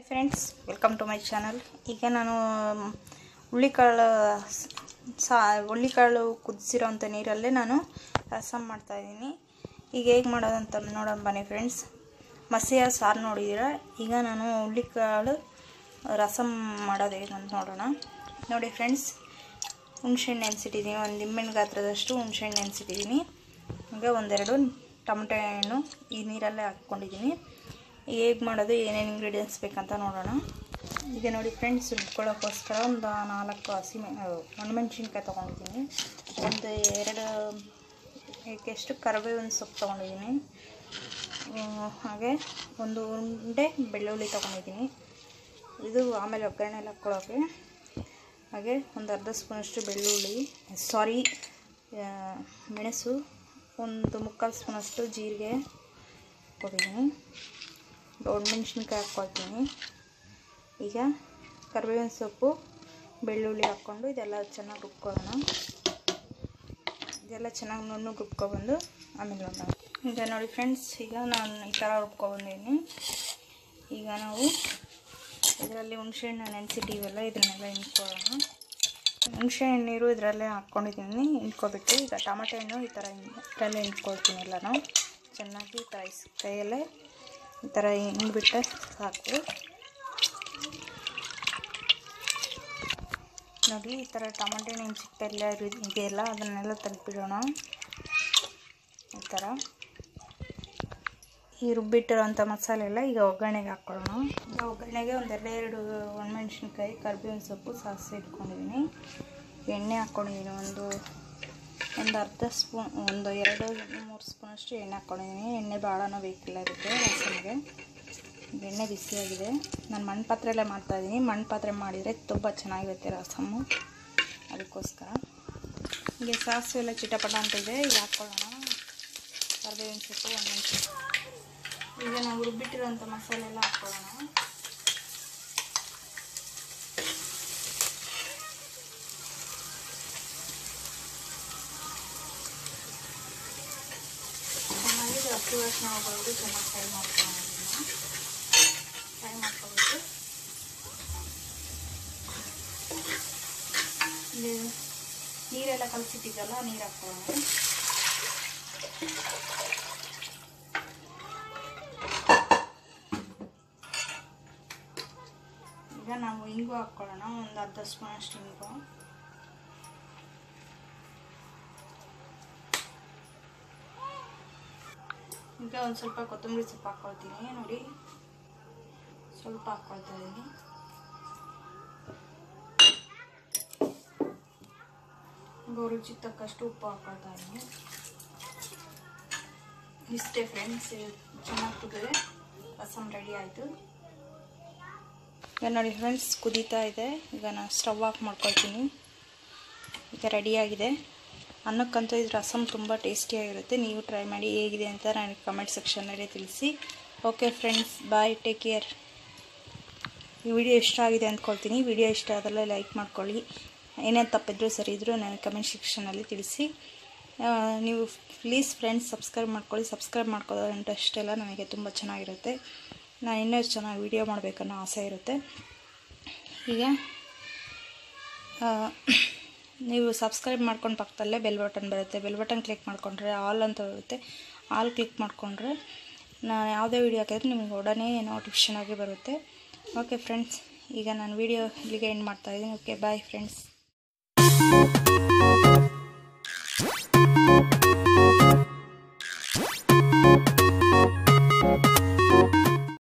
friends welcome to my channel ಈಗ ನಾನು ಮ್, ಹುಳ್ಳಿಕಾಳು ಸ್- ಸಾ ಹುಳ್ಳಿಕಾಳು ಕುದಿಸಿರೋಂಥ ನೀರಲ್ಲೇ ನಾನು ರಸಮ್ ಮಾಡ್ತಾಯಿದ್ದೀನಿ ಈಗ ಹೇಗೆ ಮಾಡೋದಂತ ನೋಡೋಣ ಬನ್ನಿ ಫ್ರೆಂಡ್ಸ್ ಮಸಿಯ ಸಾರು ನೋಡಿದ್ದೀರ ಈಗ ನಾನು ಹುಳ್ಳಿಕಾಳು ರಸಮ್ ಮಾಡೋದು ಹೇಗೆ ಅಂತ ನೋಡೋಣ ನೋಡಿ ಫ್ರೆಂಡ್ಸ್ ಹುಣ್ಸೆಹಣ್ಣು ನೆನೆಸಿಟ್ಟಿದ್ದೀನಿ ಒಂದು ನಿಂಬೆಹಣ್ಣು ಗಾತ್ರದಷ್ಟು ಹುಣ್ಸೆಹಣ್ಣು ನೆನೆಸಿಟ್ಟಿದ್ದೀನಿ ಈಗ ಒಂದೆರಡು ಟೊಮಟೊ ಹಣ್ಣು ಈ ನೀರಲ್ಲೇ ಹಾಕ್ಕೊಂಡಿದ್ದೀನಿ ಹೇಗೆ ಮಾಡೋದು ಏನೇನು ಇಂಗ್ರೀಡಿಯೆಂಟ್ಸ್ ಬೇಕಂತ ನೋಡೋಣ ಈಗ ನೋಡಿ ಫ್ರೆಂಡ್ಸ್ ರುಬ್ಕೊಳ್ಳೋಕ್ಕೋಸ್ಕರ ಒಂದು ನಾಲ್ಕು ಹಸಿ ಒಣಮೆಣ್ಸಿನ್ಕಾಯಿ ತೊಗೊಂಡಿದ್ದೀನಿ ಒಂದು ಎರಡು ಎಷ್ಟು ಕರಿಬೇವಿನ ಸೊಪ್ಪು ತೊಗೊಂಡಿದ್ದೀನಿ ಹಾಗೆ ಒಂದು ಉಂಡೆ ಬೆಳ್ಳುಳ್ಳಿ ತೊಗೊಂಡಿದ್ದೀನಿ ಇದು ಆಮೇಲೆ ಒಗ್ಗರಣೆ ಎಲ್ಲ ಹಾಕ್ಕೊಳ್ಳೋಕೆ ಹಾಗೆ ಒಂದು ಅರ್ಧ ಸ್ಪೂನಷ್ಟು ಬೆಳ್ಳುಳ್ಳಿ ಸಾರಿ ಮೆಣಸು ಒಂದು ಮುಕ್ಕಾಲು ಸ್ಪೂನಷ್ಟು ಜೀರಿಗೆ ಹಾಕ್ಕೊಂಡಿದ್ದೀನಿ ದೊಡ್ಡ ಮೆಣಸಿನ್ಕಾಯಿ ಹಾಕ್ಕೊಳ್ತೀನಿ ಈಗ ಕರಿಬೇವಿನ ಸೊಪ್ಪು ಬೆಳ್ಳುಳ್ಳಿ ಹಾಕ್ಕೊಂಡು ಇದೆಲ್ಲ ಚೆನ್ನಾಗಿ ರುಬ್ಕೊಳ್ಳೋಣ ಇದೆಲ್ಲ ಚೆನ್ನಾಗಿ ನುಣ್ಣಗೆ ರುಬ್ಕೊಬಂದು ಆಮೇಲೆ ನೋಡೋಣ ಈಗ ನೋಡಿ ಫ್ರೆಂಡ್ಸ್ ಈಗ ನಾನು ಈ ಥರ ರುಬ್ಕೊಬಂದಿದ್ದೀನಿ ಈಗ ನಾವು ಇದರಲ್ಲಿ ಹುಣಸೆಹಣ್ಣು ನೆನೆಸಿಟ್ಟಿವಲ್ಲ ಇದನ್ನೆಲ್ಲ ಹಿಂಡ್ಕೊಳ್ಳೋಣ ಹುಣಸೆಹಣ್ಣು ನೀರು ಇದರಲ್ಲೇ ಹಾಕ್ಕೊಂಡಿದ್ದೀನಿ ಹಿಂಡ್ಕೊಬಿಟ್ಟು ಈಗ ಟಮಾಟೆ ಹಣ್ಣು ಈ ಥರ ಇದರಲ್ಲೇ ಹಿಂಡ್ಕೊಳ್ತೀನಿ ಎಲ್ಲನೂ ಚೆನ್ನಾಗಿ ಈ ಥರ ಇಸ್ ಕೈಯಲ್ಲೇ ಈ ಥರ ಹಿಂಡ್ಬಿಟ್ಟೆ ಸಾಕು ನೋಡಿ ಈ ಥರ ಟಮಾಟೆ ಹಣ್ಣು ಸಿಪ್ಪೆಲ್ಲ ಇದೆಯಲ್ಲ ಅದನ್ನೆಲ್ಲ ತೆಗೆದ್ಬಿಡೋಣ ಈ ಥರ ಈ ರುಬ್ಬಿಟ್ಟಿರೋಂಥ ಮಸಾಲೆ ಎಲ್ಲ ಈಗ ಒಗ್ಗರಣೆಗೆ ಹಾಕ್ಕೊಳ್ಳೋಣ ಈಗ ಒಗ್ಗರಣೆಗೆ ಒಂದು ಎರಡೆರಡು ಒಣಮೆಣ್ಸಿನ್ಕಾಯಿ ಕರಿಬೇವಿನ ಸೊಪ್ಪು ಸಾಸಿವೆ ಇಟ್ಕೊಂಡಿದ್ದೀನಿ ಎಣ್ಣೆ ಹಾಕ್ಕೊಂಡಿದ್ದೀನಿ ಒಂದು ಒಂದು ಅರ್ಧ ಸ್ಪೂನ್ ಒಂದು ಎರಡು ಮೂರು ಸ್ಪೂನಷ್ಟು ಎಣ್ಣೆ ಹಾಕ್ಕೊಂಡಿದ್ದೀನಿ ಎಣ್ಣೆ ಭಾಳನೂ ಬೇಕಿಲ್ಲ ಇದಕ್ಕೆ ರಸಮ್ಗೆ ಎಣ್ಣೆ ಬಿಸಿಯಾಗಿದೆ ನಾನು ಮಣ್ಣು ಪಾತ್ರೆಯಲ್ಲೇ ಮಾಡ್ತಾಯಿದ್ದೀನಿ ಮಣ್ಣು ಪಾತ್ರೆ ಮಾಡಿದರೆ ತುಂಬ ಚೆನ್ನಾಗಿರುತ್ತೆ ರಸಮ್ಮು ಅದಕ್ಕೋಸ್ಕರ ಹೀಗೆ ಸಾಸಿವೆ ಎಲ್ಲ ಚಿಟಪಟ ಅಂತ ಇದೆ ಈಗ ಹಾಕ್ಕೊಳ್ಳೋಣ ಕರಿಬೇವಿನ ಸೊಪ್ಪು ಒಣಮೆಣ್ಸಿನ್ಕಾಯಿ ಈಗ ನಾವು ರುಬ್ಬಿಟ್ಟಿರೋಂಥ ಮಸಾಲೆ ಎಲ್ಲ ಹಾಕ್ಕೊಳ್ಳೋಣ ಚೆನ್ನಾಗಿ ಇದು ಹಸಿ ವಾಸನೆ ಹೋಗೋದು ಚೆನ್ನಾಗಿ ಫ್ರೈ ಮಾಡ್ಕೊಳ್ಳೋಣ ಫ್ರೈ ಮಾಡ್ಕೊಬಿಟ್ಟು ಇಲ್ಲಿ ನೀರೆಲ್ಲ ಕಲಸಿಟ್ಟಿದ್ದಲ್ಲ ನೀರು ಹಾಕ್ಕೊಳ್ಳೋಣ ಈಗ ನಾವು ಹಿಂಗು ಹಾಕ್ಕೊಳ್ಳೋಣ ಒಂದು ಅರ್ಧ ಸ್ಪೂನ್ ಅಷ್ಟು ಹಿಂಗು ಈಗ ಒಂದು ಸ್ವಲ್ಪ ಕೊತ್ತಂಬರಿ ಸೊಪ್ಪು ಹಾಕ್ಕೊಳ್ತೀನಿ ನೋಡಿ ಸ್ವಲ್ಪ ಹಾಕ್ಕೊಳ್ತಾ ಇದ್ದೀನಿ ಈಗ ರುಚಿಗೆ ತಕ್ಕಷ್ಟು ಉಪ್ಪು ಹಾಕ್ಕೊಳ್ತಾ ಇದ್ದೀನಿ ಇಷ್ಟೇ ಫ್ರೆಂಡ್ಸ್ ಚೆನ್ನಾಗಿ ಕುದಿದೆ ರಸಮ್ ರೆಡಿ ಆಯಿತು ಈಗ ನೋಡಿ ಫ್ರೆಂಡ್ಸ್ ಕುದೀತಾ ಇದೆ ಈಗ ನಾನು ಸ್ಟವ್ ಆಫ್ ಮಾಡ್ಕೊಳ್ತೀನಿ ಈಗ ರೆಡಿಯಾಗಿದೆ ಅನ್ನಕ್ಕಂತೂ ಇದು ರಸಮ್ ತುಂಬ ಟೇಸ್ಟಿಯಾಗಿರುತ್ತೆ ನೀವು ಟ್ರೈ ಮಾಡಿ ಹೇಗಿದೆ ಅಂತ ನನಗೆ ಕಮೆಂಟ್ ಸೆಕ್ಷನಲ್ಲಿ ತಿಳಿಸಿ okay friends bye take care ಈ ವಿಡಿಯೋ ಇಷ್ಟ ಆಗಿದೆ ಅಂದ್ಕೊಳ್ತೀನಿ ವಿಡಿಯೋ ಇಷ್ಟ ಆದಲ್ಲೇ ಲೈಕ್ ಮಾಡ್ಕೊಳ್ಳಿ ಏನೇನು ತಪ್ಪಿದ್ರು ಸರಿ ಇದ್ದರೂ ನನಗೆ ಕಮೆಂಟ್ ಸೆಕ್ಷನಲ್ಲಿ ತಿಳಿಸಿ ಆ, ನೀವು ಪ್ಲೀಸ್ ಫ್ರೆಂಡ್ಸ್ ಸಬ್ಸ್ಕ್ರೈಬ್ ಮಾಡ್ಕೊಳ್ಳಿ ಸಬ್ಸ್ಕ್ರೈಬ್ ಮಾಡ್ಕೊಳ್ಳೋದಂటే ಅಷ್ಟೆಲ್ಲ ನನಗೆ ತುಂಬ ಚೆನ್ನಾಗಿರುತ್ತೆ ನಾನು ಇನ್ನೂ ಚೆನ್ನಾಗಿ ವಿಡಿಯೋ ಮಾಡಬೇಕನ್ನೋ ಆಸೆ ಇರುತ್ತೆ ಈಗ ಆ, ನೀವು ಸಬ್ಸ್ಕ್ರೈಬ್ ಮಾಡ್ಕೊಂಡು ಪಕ್ಕದಲ್ಲೇ ಬೆಲ್ ಬಟನ್ ಬರುತ್ತೆ ಬೆಲ್ ಬಟನ್ ಕ್ಲಿಕ್ ಮಾಡಿಕೊಂಡ್ರೆ ಆಲ್ ಅಂತ ಬರುತ್ತೆ ಆಲ್ ಕ್ಲಿಕ್ ಮಾಡಿಕೊಂಡ್ರೆ ನಾನು ಯಾವುದೇ ವಿಡಿಯೋ ಹಾಕಿದ್ರೆ ನಿಮಗೆ ಒಡನೆ ನೋಟಿಫಿಕೇಷನ್ ಆಗಿ ಬರುತ್ತೆ ಓಕೆ ಫ್ರೆಂಡ್ಸ್ ಈಗ ನಾನು ವಿಡಿಯೋ ಇಲ್ಲಿಗೆ ಎಂಡ್ ಮಾಡ್ತಾಯಿದ್ದೀನಿ ಓಕೆ ಬಾಯ್ ಫ್ರೆಂಡ್ಸ್